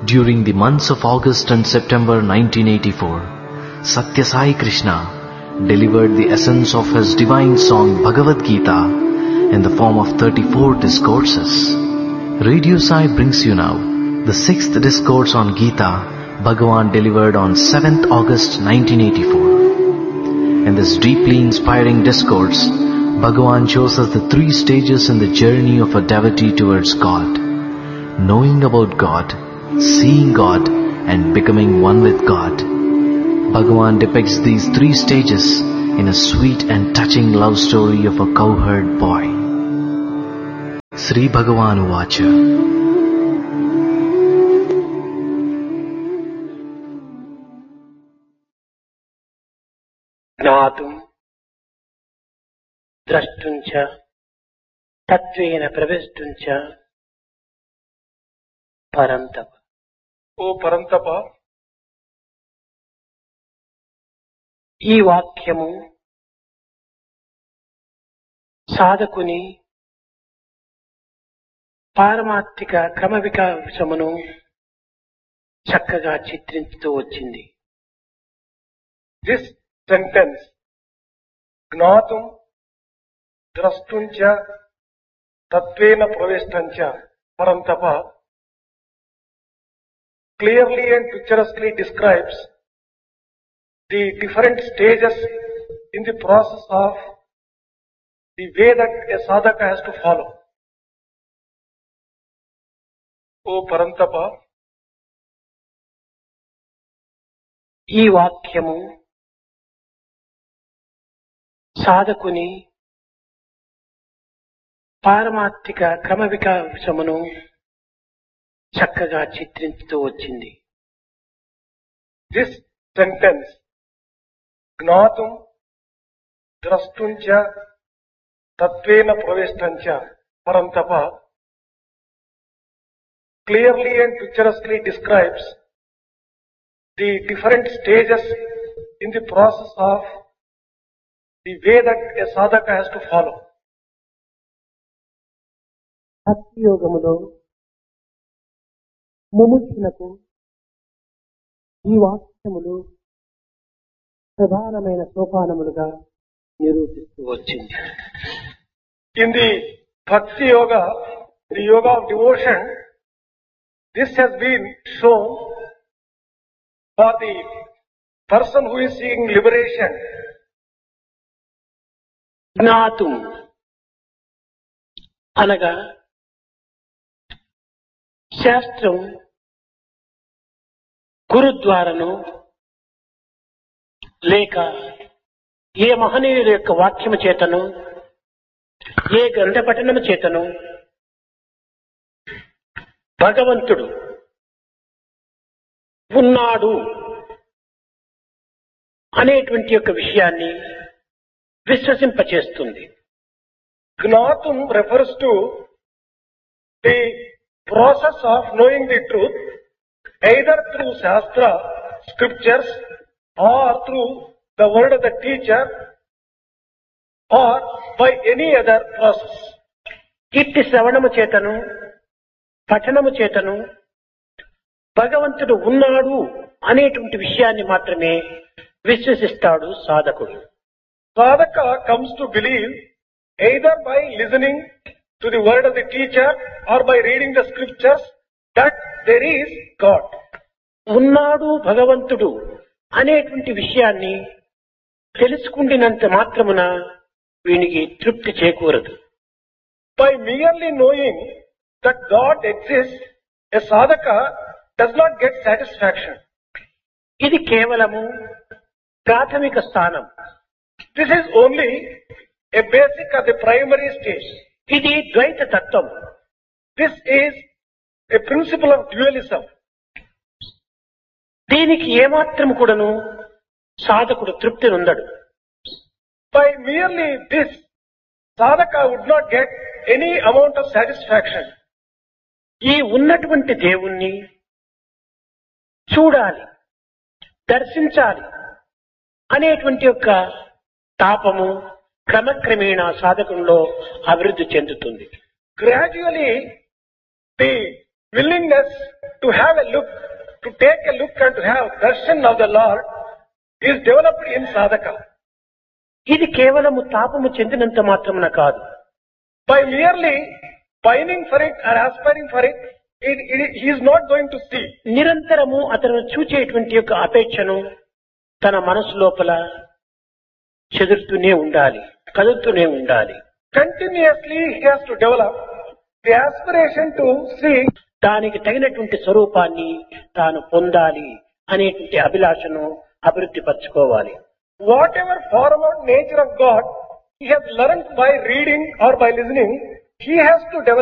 During the months of August and September 1984, Satya Sai Krishna delivered the essence of his divine song Bhagavad Gita in the form of 34 discourses. Radio Sai brings you now the sixth discourse on Gita Bhagavan delivered on 7th August 1984. In this deeply inspiring discourse, Bhagavan shows us the three stages in the journey of a devotee towards God. Knowing about God, seeing God, and becoming one with God. Bhagavan depicts these three stages in a sweet and touching love story of a cowherd boy. Sri Bhagavan Uvacha జ్ఞాతుం ద్రష్టుం చ తత్వేన ప్రవేష్టం చ పరంతప ఓ పరంతప ఈ వాక్యము సాధకుని పారమార్థిక క్రమ వికాసమును చక్కగా చిత్రించుతూ వచ్చింది this sentence జ్ఞాతుం ద్రష్టుం చ తత్వేన ప్రవేష్టం చ పరంతప clearly and picturesquely describes the different stages in the process of the way that a sadhaka has to follow. ఓ పరంతప ఈ వాక్యము సాధకుని పారమార్థిక క్రమ వికాసమును చక్కగా చిత్రించుతూ వచ్చింది దిస్ సెంటెన్స్ జ్ఞాతుం ద్రష్టుం చ తత్వేన ప్రవేష్టం చ పరంతప clearly and picturesquely describes the different stages in the process of the way that a sadhaka has to follow. భక్తి యోగములో ముముక్షులకు ఈ వాక్యములు ప్రధానమైన సోపానములుగా నిరూపిస్తూ వచ్చింది In the Bhakti Yoga, the Yoga of devotion, this has been shown for the person who is seeking liberation. జ్ఞాతం అనగా శాస్త్రం గురుద్వారను లేక ఏ మహనీయుల యొక్క వాక్యము చేతను ఏ గ్రంథ పఠనము చేతను భగవంతుడు ఉన్నాడు అనేటువంటి యొక్క విషయాన్ని విశ్వసింపచేస్తుంది Gnatum refers to the process of knowing the truth either through Shastra, scriptures or through the word of the teacher or by any other process. ఇట్టి శ్రవణము చేతను పఠనము చేతను భగవంతుడు ఉన్నాడు అనేటువంటి విషయాన్ని మాత్రమే విశ్వసిస్తాడు సాధకుడు Sadhaka comes to believe either by listening to the word of the teacher or by reading the scriptures that there is God. ఉన్నాడు భగవంతుడు అనేటువంటి విషయాన్ని తెలుసుకుండినంత మాత్రమున వీనికి తృప్తి చేకూరదు By merely knowing that God exists, a sadhaka does not get satisfaction. ఇది కేవలము ప్రాథమిక స్థానం This is only a basic or the primary stage. ఇది ద్వైత తత్వం This is a principle of dualism. దీనికి ఏమాత్రం కూడాను సాధకుడు తృప్తి నొందడు By merely this, sadhaka would not get any amount of satisfaction. ఈ ఉన్నటువంటి దేవుణ్ణి చూడాలి దర్శించాలి అనేటువంటి యొక్క తాపము క్రమక్రమేణా సాధకంలో అభివృద్ధి చెందుతుంది Gradually, the willingness to have a look, to take a look and to have darshan of the Lord is developed in sadhaka. ఇది కేవలము తాపము చెందినంత మాత్రమున కాదు By merely pining for it or aspiring for it, it, it, he is not going to see. నిరంతరము అతను చూచేటువంటి యొక్క అపేక్షను తన మనసు లోపల చెదురుతూనే ఉండాలి కదులుతూనే ఉండాలి Continuously he has to develop the aspiration to see దానికి తగినటువంటి స్వరూపాన్ని తాను పొందాలి అనేటువంటి అభిలాషను అభివృద్ధి పరచుకోవాలి whatever form or nature of God he has learned by reading or by listening, he has to develop